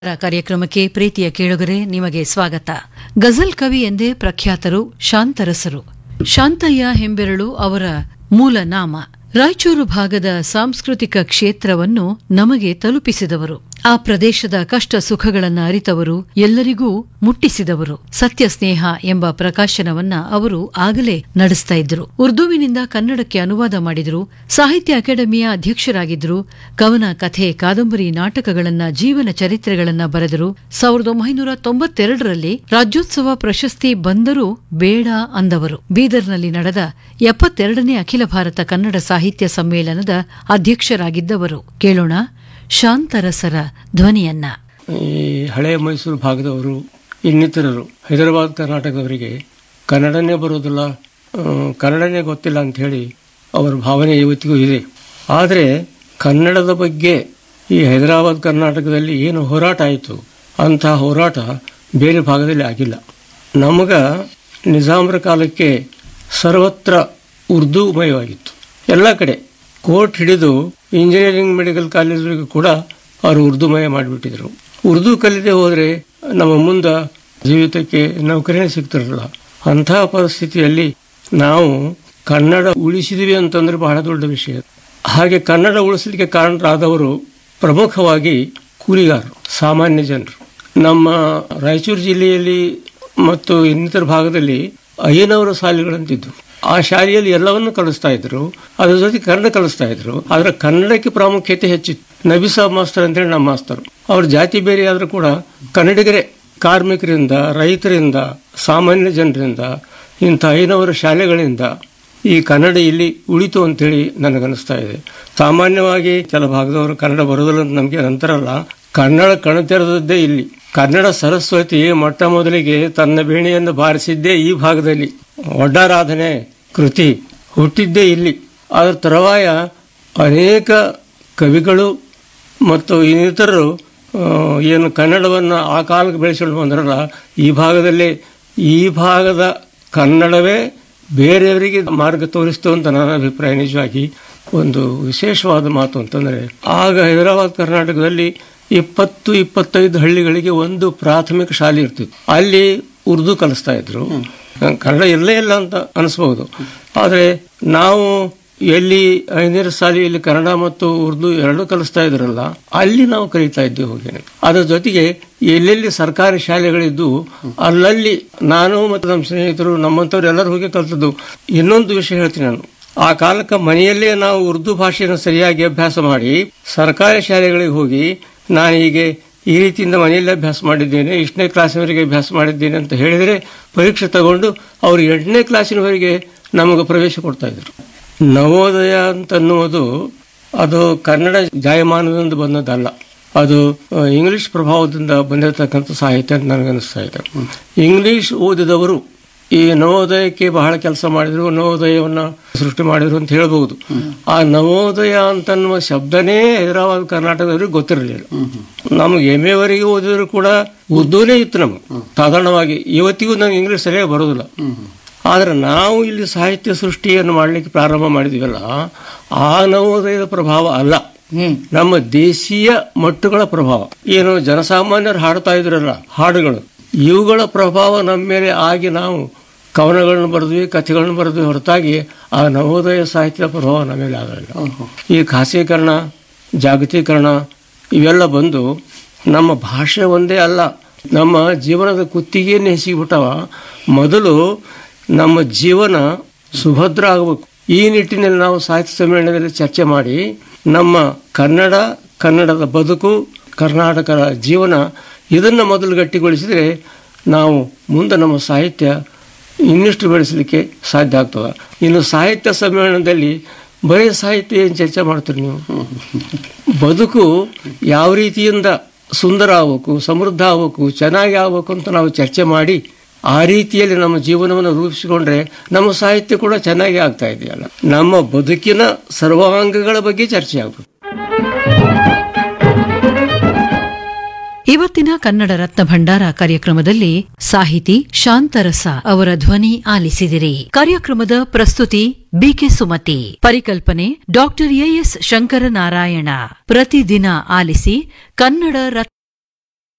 ಕಾರ್ಯಕ್ರಮಕ್ಕೆ ಪ್ರೀತಿಯ ಕೇಳುಗರೆ ನಿಮಗೆ ಸ್ವಾಗತ ಗಜಲ್ ಕವಿ ಎಂದೇ ಪ್ರಖ್ಯಾತರು ಶಾಂತರಸರು ಶಾಂತಯ್ಯ ಹೆಂಬೆರಳು ಅವರ ಮೂಲ ನಾಮ ರಾಯಚೂರು ಭಾಗದ ಸಾಂಸ್ಕೃತಿಕ ಕ್ಷೇತ್ರವನ್ನು ನಮಗೆ ತಲುಪಿಸಿದವರು ಆ ಪ್ರದೇಶದ ಕಷ್ಟ ಸುಖಗಳನ್ನ ಅರಿತವರು ಎಲ್ಲರಿಗೂ ಮುಟ್ಟಿಸಿದವರು ಸತ್ಯ ಸ್ನೇಹ ಎಂಬ ಪ್ರಕಾಶನವನ್ನ ಅವರು ಆಗಲೇ ನಡೆಸ್ತಾ ಇದ್ರು ಉರ್ದುವಿನಿಂದ ಕನ್ನಡಕ್ಕೆ ಅನುವಾದ ಮಾಡಿದ್ರು ಸಾಹಿತ್ಯ ಅಕಾಡೆಮಿಯ ಅಧ್ಯಕ್ಷರಾಗಿದ್ರು ಕವನ ಕಥೆ ಕಾದಂಬರಿ ನಾಟಕಗಳನ್ನ ಜೀವನ ಚರಿತ್ರೆಗಳನ್ನ ಬರೆದರು ಸಾವಿರದ ಒಂಬೈನೂರ ತೊಂಬತ್ತೆರಡರಲ್ಲಿ ರಾಜ್ಯೋತ್ಸವ ಪ್ರಶಸ್ತಿ ಬಂದರೂ ಬೇಡ ಅಂದವರು ಬೀದರ್ನಲ್ಲಿ ನಡೆದ ಎಪ್ಪತ್ತೆರಡನೇ ಅಖಿಲ ಭಾರತ ಕನ್ನಡ ಸಾಹಿತ್ಯ ಸಮ್ಮೇಳನದ ಅಧ್ಯಕ್ಷರಾಗಿದ್ದವರು ಕೇಳೋಣ ಶಾಂತರಸರ ಧ್ವನಿಯನ್ನ ಈ ಹಳೆಯ ಮೈಸೂರು ಭಾಗದವರು ಇನ್ನಿತರರು ಹೈದರಾಬಾದ್ ಕರ್ನಾಟಕದವರಿಗೆ ಕನ್ನಡನೇ ಬರೋದಿಲ್ಲ ಆ, ಕನ್ನಡನೇ ಗೊತ್ತಿಲ್ಲ ಅಂತ ಹೇಳಿ ಅವರ ಭಾವನೆ ಇವತ್ತಿಗೂ ಇದೆ ಆದರೆ ಕನ್ನಡದ ಬಗ್ಗೆ ಈ ಹೈದರಾಬಾದ್ ಕರ್ನಾಟಕದಲ್ಲಿ ಏನು ಹೋರಾಟ ಆಯಿತು ಅಂತಹ ಹೋರಾಟ ಬೇರೆ ಭಾಗದಲ್ಲಿ ಆಗಿಲ್ಲ ನಮಗ ನಿಜಾಮರ ಕಾಲಕ್ಕೆ ಸರ್ವತ್ರ ಉರ್ದುಮಯವಾಗಿತ್ತು ಎಲ್ಲ ಕಡೆ ಕೋರ್ಟ್ ಹಿಡಿದು ಇಂಜಿನಿಯರಿಂಗ್ ಮೆಡಿಕಲ್ ಕಾಲೇಜುಗಳಿಗೂ ಕೂಡ ಅವರು ಉರ್ದುಮಯ ಮಾಡಿಬಿಟ್ಟಿದ್ರು ಉರ್ದು ಕಲಿದೆ ಹೋದರೆ ನಮ್ಮ ಮುಂದೆ ಜೀವಿತಕ್ಕೆ ನೌಕರಿನೇ ಸಿಗ್ತಿರಲಿಲ್ಲ ಅಂತಹ ಪರಿಸ್ಥಿತಿಯಲ್ಲಿ ನಾವು ಕನ್ನಡ ಉಳಿಸಿದ್ವಿ ಅಂತಂದ್ರೆ ಬಹಳ ದೊಡ್ಡ ವಿಷಯ ಹಾಗೆ ಕನ್ನಡ ಉಳಿಸಲಿಕ್ಕೆ ಕಾರಣರಾದವರು ಪ್ರಮುಖವಾಗಿ ಕೂಲಿಗಾರರು ಸಾಮಾನ್ಯ ಜನರು ನಮ್ಮ ರಾಯಚೂರು ಜಿಲ್ಲೆಯಲ್ಲಿ ಮತ್ತು ಇನ್ನಿತರ ಭಾಗದಲ್ಲಿ ಅಯ್ಯನವರ ಶಾಲೆಗಳಂತಿದ್ವು ಆ ಶಾಲೆಯಲ್ಲಿ ಎಲ್ಲವನ್ನು ಕಲಿಸ್ತಾ ಇದ್ರು ಅದ್ರ ಜೊತೆ ಕನ್ನಡ ಕಲಿಸ್ತಾ ಇದ್ರು ಆದ್ರೆ ಕನ್ನಡಕ್ಕೆ ಪ್ರಾಮುಖ್ಯತೆ ಹೆಚ್ಚಿತ್ತು ನಬಿ ಸಾಬ್ ಮಾಸ್ತರ್ ಅಂತೇಳಿ ನಮ್ಮ ಮಾಸ್ತರು ಅವ್ರ ಜಾತಿ ಬೇರೆ ಆದ್ರೂ ಕೂಡ ಕನ್ನಡಿಗರೇ ಕಾರ್ಮಿಕರಿಂದ ರೈತರಿಂದ ಸಾಮಾನ್ಯ ಜನರಿಂದ ಇಂಥ ಐನವರ ಶಾಲೆಗಳಿಂದ ಈ ಕನ್ನಡ ಇಲ್ಲಿ ಉಳಿತು ಅಂತೇಳಿ ನನಗನ್ನಿಸ್ತಾ ಇದೆ ಸಾಮಾನ್ಯವಾಗಿ ಕೆಲ ಭಾಗದವರು ಕನ್ನಡ ಬರೋದಿಲ್ಲ ಅಂತ ನಮಗೆ ನಂತರಲ್ಲ ಕನ್ನಡ ಕಣತೆರೆದದ್ದೇ ಇಲ್ಲಿ ಕನ್ನಡ ಸರಸ್ವತಿ ಮೊಟ್ಟ ಮೊದಲಿಗೆ ತನ್ನ ಬೇಣೆಯನ್ನು ಬಾರಿಸಿದ್ದೇ ಈ ಭಾಗದಲ್ಲಿ ಒಡ್ಡಾರಾಧನೆ ಕೃತಿ ಹುಟ್ಟಿದ್ದೇ ಇಲ್ಲಿ ಅದರ ತರುವಾಯ ಅನೇಕ ಕವಿಗಳು ಮತ್ತು ಇನ್ನಿತರರು ಆ, ಏನು ಕನ್ನಡವನ್ನು ಆ ಕಾಲಕ್ಕೆ ಬೆಳೆಸಿಕೊಂಡು ಬಂದ್ರಲ್ಲ ಈ ಭಾಗದಲ್ಲಿ ಈ ಭಾಗದ ಕನ್ನಡವೇ ಬೇರೆಯವರಿಗೆ ಮಾರ್ಗ ತೋರಿಸ್ತು ಅಂತ ನನ್ನ ಅಭಿಪ್ರಾಯ ನಿಜವಾಗಿ ಒಂದು ವಿಶೇಷವಾದ ಮಾತು ಅಂತಂದರೆ ಆಗ ಹೈದರಾಬಾದ್ ಕರ್ನಾಟಕದಲ್ಲಿ ಇಪ್ಪತ್ತು ಇಪ್ಪತ್ತೈದು ಹಳ್ಳಿಗಳಿಗೆ ಒಂದು ಪ್ರಾಥಮಿಕ ಶಾಲೆ ಇರ್ತಿತ್ತು ಅಲ್ಲಿ ಉರ್ದು ಕಲಿಸ್ತಾ ಇದ್ರು ಕನ್ನಡ ಇಲ್ಲೇ ಇಲ್ಲ ಅಂತ ಅನಿಸ್ಬಹುದು ಆದರೆ ನಾವು ಎಲ್ಲಿ ಐದನೇ ಶಾಲೆಯಲ್ಲಿ ಕನ್ನಡ ಮತ್ತು ಉರ್ದು ಎರಡೂ ಕಲಿಸ್ತಾ ಇದ್ರಲ್ಲ ಅಲ್ಲಿ ನಾವು ಕಲಿತಾ ಇದ್ವಿ ಹೋಗಿ ಅದರ ಜೊತೆಗೆ ಎಲ್ಲೆಲ್ಲಿ ಸರ್ಕಾರಿ ಶಾಲೆಗಳಿದ್ದು ಅಲ್ಲಲ್ಲಿ ನಾನು ಮತ್ತು ನಮ್ಮ ಸ್ನೇಹಿತರು ನಮ್ಮಂಥವ್ರು ಎಲ್ಲರೂ ಹೋಗಿ ಕಲ್ತದ್ದು ಇನ್ನೊಂದು ವಿಷಯ ಹೇಳ್ತೀನಿ ನಾನು ಆ ಕಾಲಕ್ಕೆ ಮನೆಯಲ್ಲೇ ನಾವು ಉರ್ದು ಭಾಷೆಯನ್ನು ಸರಿಯಾಗಿ ಅಭ್ಯಾಸ ಮಾಡಿ ಸರ್ಕಾರಿ ಶಾಲೆಗಳಿಗೆ ಹೋಗಿ ನಾನು ಹೀಗೆ ಈ ರೀತಿಯಿಂದ ಮನೆಯಲ್ಲೇ ಅಭ್ಯಾಸ ಮಾಡಿದ್ದೇನೆ ಇಷ್ಟನೇ ಕ್ಲಾಸಿನವರೆಗೆ ಅಭ್ಯಾಸ ಮಾಡಿದ್ದೇನೆ ಅಂತ ಹೇಳಿದರೆ ಪರೀಕ್ಷೆ ತಗೊಂಡು ಅವರು ಎಂಟನೇ ಕ್ಲಾಸಿನವರೆಗೆ ನಮಗೆ ಪ್ರವೇಶ ಕೊಡ್ತಾ ಇದ್ರು ನವೋದಯ ಅಂತನ್ನುವುದು ಅದು ಕನ್ನಡ ಜಾಯಮಾನದಿಂದ ಬಂದದ್ದಲ್ಲ ಅದು ಆ, ಇಂಗ್ಲಿಷ್ ಪ್ರಭಾವದಿಂದ ಬಂದಿರತಕ್ಕಂಥ ಸಾಹಿತ್ಯ ಅಂತ ನನಗನ್ನಿಸ್ತಾ ಇದೆ ಇಂಗ್ಲಿಷ್ ಓದಿದವರು ಈ ನವೋದಯಕ್ಕೆ ಬಹಳ ಕೆಲಸ ಮಾಡಿದ್ರು ನವೋದಯವನ್ನ ಸೃಷ್ಟಿ ಮಾಡಿದ್ರು ಅಂತ ಹೇಳ್ಬಹುದು ಆ ನವೋದಯ ಅಂತನ್ನುವ ಶಬ್ದನೇ ಹೈದರಾಬಾದ್ ಕರ್ನಾಟಕದವ್ರಿಗೆ ಗೊತ್ತಿರಲಿಲ್ಲ ನಮ್ಗೆ ಎಮ್ ಎವರೆಗೆ ಓದಿದ್ರು ಕೂಡ ಉರ್ದುನೇ ಇತ್ತು ನಮ್ಗೆ ಸಾಧಾರಣವಾಗಿ ಇವತ್ತಿಗೂ ನಂಗೆ ಇಂಗ್ಲಿಷ್ ಸರಿಯಾಗಿ ಬರೋದಿಲ್ಲ ಆದ್ರೆ ನಾವು ಇಲ್ಲಿ ಸಾಹಿತ್ಯ ಸೃಷ್ಟಿಯನ್ನು ಮಾಡಲಿಕ್ಕೆ ಪ್ರಾರಂಭ ಮಾಡಿದ್ವಲ್ಲ ಆ ನವೋದಯದ ಪ್ರಭಾವ ಅಲ್ಲ ನಮ್ಮ ದೇಶೀಯ ಮಟ್ಟುಗಳ ಪ್ರಭಾವ ಏನು ಜನಸಾಮಾನ್ಯರು ಹಾಡ್ತಾ ಇದ್ರಲ್ಲ ಹಾಡುಗಳು ಇವುಗಳ ಪ್ರಭಾವ ನಮ್ಮ ಮೇಲೆ ಆಗಿ ನಾವು ಕವನಗಳನ್ನು ಬರೆದ್ವಿ ಕಥೆಗಳನ್ನು ಬರೆದ್ವಿ ಹೊರತಾಗಿ ಆ ನವೋದಯ ಸಾಹಿತ್ಯದ ಪ್ರಭಾವ ನಮ್ಮ ಮೇಲೆ ಆಗಲಿಲ್ಲ ಈ ಖಾಸೀಕರಣ ಜಾಗತೀಕರಣ ಇವೆಲ್ಲ ಬಂದು ನಮ್ಮ ಭಾಷೆ ಒಂದೇ ಅಲ್ಲ ನಮ್ಮ ಜೀವನದ ಕುತ್ತಿಗೆಯನ್ನು ಹೆಸಿಬಿಟ್ಟವ ಮೊದಲು ನಮ್ಮ ಜೀವನ ಸುಭದ್ರ ಆಗಬೇಕು ಈ ನಿಟ್ಟಿನಲ್ಲಿ ನಾವು ಸಾಹಿತ್ಯ ಸಮ್ಮೇಳನದಲ್ಲಿ ಚರ್ಚೆ ಮಾಡಿ ನಮ್ಮ ಕನ್ನಡ ಕನ್ನಡದ ಬದುಕು ಕರ್ನಾಟಕದ ಜೀವನ ಇದನ್ನು ಮೊದಲು ಗಟ್ಟಿಗೊಳಿಸಿದರೆ ನಾವು ಮುಂದೆ ನಮ್ಮ ಸಾಹಿತ್ಯ ಇನ್ನಿಷ್ಟು ಬೆಳೆಸಲಿಕ್ಕೆ ಸಾಧ್ಯ ಆಗ್ತದೆ ಇನ್ನು ಸಾಹಿತ್ಯ ಸಮ್ಮೇಳನದಲ್ಲಿ ಬರೀ ಸಾಹಿತ್ಯ ಏನು ಚರ್ಚೆ ಮಾಡ್ತೀರಿ ನೀವು ಬದುಕು ಯಾವ ರೀತಿಯಿಂದ ಸುಂದರ ಆಗಬೇಕು ಸಮೃದ್ಧ ಆಗಬೇಕು ಚೆನ್ನಾಗಿ ಆಗಬೇಕು ಅಂತ ನಾವು ಚರ್ಚೆ ಮಾಡಿ ಆ ರೀತಿಯಲ್ಲಿ ನಮ್ಮ ಜೀವನವನ್ನು ರೂಪಿಸಿಕೊಂಡ್ರೆ ನಮ್ಮ ಸಾಹಿತ್ಯ ಕೂಡ ಚೆನ್ನಾಗಿ ಆಗ್ತಾ ಇದೆಯಲ್ಲ ನಮ್ಮ ಬದುಕಿನ ಸರ್ವಾಂಗಗಳ ಬಗ್ಗೆ ಚರ್ಚೆ ಆಗಬೇಕು ಇವತ್ತಿನ ಕನ್ನಡ ರತ್ನ ಭಂಡಾರ ಕಾರ್ಯಕ್ರಮದಲ್ಲಿ ಸಾಹಿತಿ ಶಾಂತರಸ ಅವರ ಧ್ವನಿ ಆಲಿಸಿದಿರಿ ಕಾರ್ಯಕ್ರಮದ ಪ್ರಸ್ತುತಿ ಬಿಕೆ ಸುಮತಿ ಪರಿಕಲ್ಪನೆ ಡಾಕ್ಟರ್ ಎಎಸ್ ಶಂಕರನಾರಾಯಣ ಪ್ರತಿದಿನ ಆಲಿಸಿ ಕನ್ನಡ ರತ್ನ